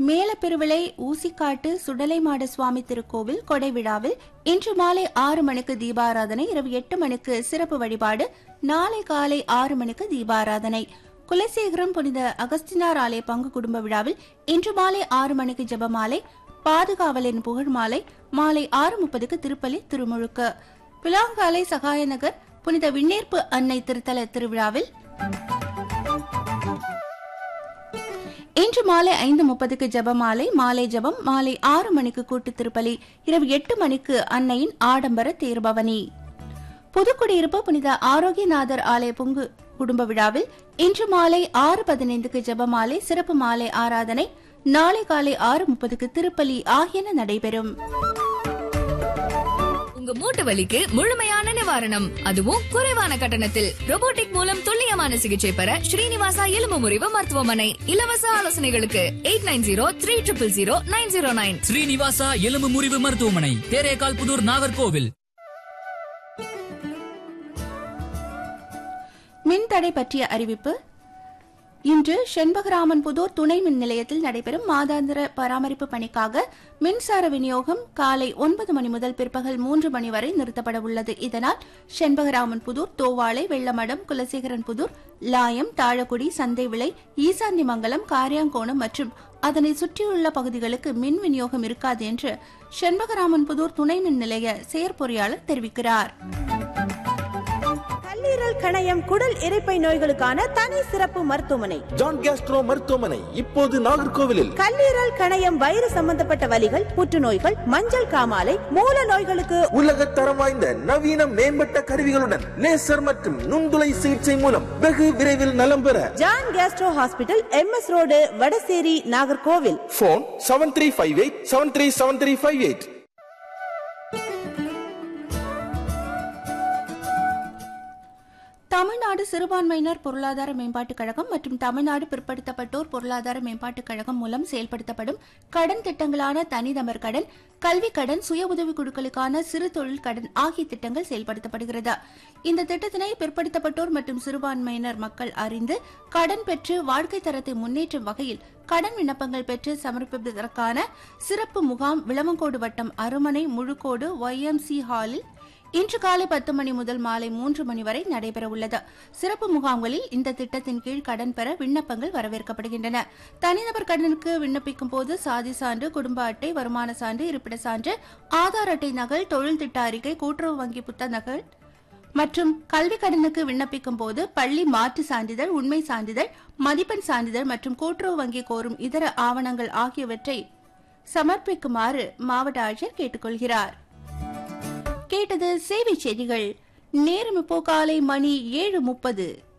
மேலப்பெருவிளை ஊசிக்காட்டு சுடலைமாட சுவாமி திருக்கோவில் கொடை விழாவில் இன்று மாலை ஆறு மணிக்கு தீபாராதனை இரவு எட்டு மணிக்கு சிறப்பு வழிபாடு நாளை காலை ஆறு மணிக்கு தீபாராதனை குலசேகரம் புனித அகஸ்தினார் ஆலய பங்கு குடும்ப விழாவில் இன்று மாலை ஆறு மணிக்கு ஜெபமாலை பாதுகாவலின் புகழ் மாலை மாலை ஆறு முப்பதுக்கு திருப்பலி திருமுழுக்கு பிலாங்காலை சகாயநகர் புனித விண்ணேற்பு அன்னை திருத்தல திருவிழாவில் இன்று மாலை ஐந்து முப்பதுக்கு ஜெபமாலை மாலை ஜெபம் மாலை ஆறு மணிக்கு கூட்டு திருப்பலி இரவு எட்டு மணிக்கு அன்னையின் ஆடம்பர தேர்பவனி புதுக்குடியிருப்பு புனித ஆரோக்கியநாதர் ஆலய பொங்கு குடும்ப விழாவில் இன்று மாலை ஆறு பதினைந்துக்கு ஜெபமாலை சிறப்பு மாலை ஆராதனை நாளை காலை ஆறு முப்பதுக்கு திருப்பலி ஆகியன நடைபெறும் உங்க மூட்டு வலிக்கு முழுமையான நிவாரணம் அதுவும் குறைவான கட்டணத்தில் robotic மூலம் துல்லியமான சிகிச்சை பெற ஸ்ரீனிவாசா எலும்பு முறிவு மருத்துவமனை இலவச ஆலோசனைகளுக்கு eight nine zero three triple zero nine zero nine Srinivasa எலும்பு முறிவு மருத்துவமனை தேரேகால் புதூர் நாகர்கோவில் மின்தடை பற்றிய அறிவிப்பு இன்று செண்பகராமன் புதூர் துணை மின் நிலையத்தில் நடைபெறும் மாதாந்திர பராமரிப்பு பணிக்காக மின்சார விநியோகம் காலை ஒன்பது மணி முதல் பிற்பகல் மூன்று மணி வரை நிறுத்தப்பட உள்ளது இதனால் செண்பகராமன் புதூர் தோவாளை வெள்ளமடம் குலசேகரன் புதூர் லாயம் தாழக்குடி சந்தைவிளை ஈசான்யமங்கலம் காரியாங்கோணம் மற்றும் அதனை சுற்றியுள்ள பகுதிகளுக்கு மின் விநியோகம் இருக்காது என்று செண்பகராமன் புதூர் துணை மின் நிலைய செயற்பொறியாளர் தெரிவிக்கிறார் கல்லீரல் கணையம் குடல் இரைப்பை நோய்களுக்கான தனி சிறப்பு மருத்துவமனை ஜான் கேஸ்ட்ரோ மருத்துவமனை இப்போது நாகர்கோவிலில் கல்லீரல் கணையம் வயிறு சம்பந்தப்பட்ட வலிகள் புற்றுநோய்கள் மஞ்சள் காமாலை மூல நோய்களுக்கு உலக தரம் வாய்ந்த நவீன மேம்பட்ட கருவிகளுடன் லேசர் மற்றும் நுண்துளை சிகிச்சை மூலம் வெகு விரைவில் நலம் பெற John Castro hospital M S road Vadasery Nagercoil phone seven three five eight seven three seven three five eight Tamil Nadu சிறுபான்மையினர் பொருளாதார மேம்பாட்டுக் கழகம் மற்றும் தமிழ்நாடு பிற்படுத்தப்பட்டோர் பொருளாதார மேம்பாட்டுக் கழகம் மூலம் செயல்படுத்தப்படும் கடன் திட்டங்களான தனிநபர் கடன் கல்விக் கடன் சுய உதவிக் குழுக்களுக்கான சிறு தொழில் கடன் ஆகிய திட்டங்கள் செயல்படுத்தப்படுகிறது இந்த திட்டத்தினை பிற்படுத்தப்பட்டோர் மற்றும் சிறுபான்மையினர் மக்கள் அறிந்து கடன் பெற்று வாழ்க்கை தரத்தை முன்னேற்றும் வகையில் கடன் விண்ணப்பங்கள் பெற்று சமர்ப்பிப்பதற்கான சிறப்பு முகாம் விளவங்கோடு வட்டம் அருமனை முழுக்கோடு ஒய்எம்சி ஹாலில் இன்று காலை பத்து மணி முதல் மாலை மூன்று மணி வரை நடைபெற உள்ளது சிறப்பு முகாம்களில் இந்த திட்டத்தின் கீழ் கடன் பெற விண்ணப்பங்கள் வரவேற்கப்படுகின்றன தனிநபர் கடனுக்கு விண்ணப்பிக்கும் போது சாதி சான்று குடும்ப அட்டை வருமான சான்று இருப்பிட சான்று ஆதார் அட்டை நகல் தொழில் திட்ட அறிக்கை கூட்டுறவு வங்கி புத்த நகல் மற்றும் கல்வி கடனுக்கு விண்ணப்பிக்கும் போது பள்ளி மாற்று சான்றிதழ் உண்மை சான்றிதழ் மதிப்பெண் சான்றிதழ் மற்றும் கூட்டுறவு வங்கி கோரும் இதர ஆவணங்கள் ஆகியவற்றை சமர்ப்பிக்குமாறு மாவட்ட ஆட்சியர் கேட்டுக்கொள்கிறார் கேட்டது சேவை செய்திகள் நேரம் இப்போ காலை மணி ஏழு முப்பது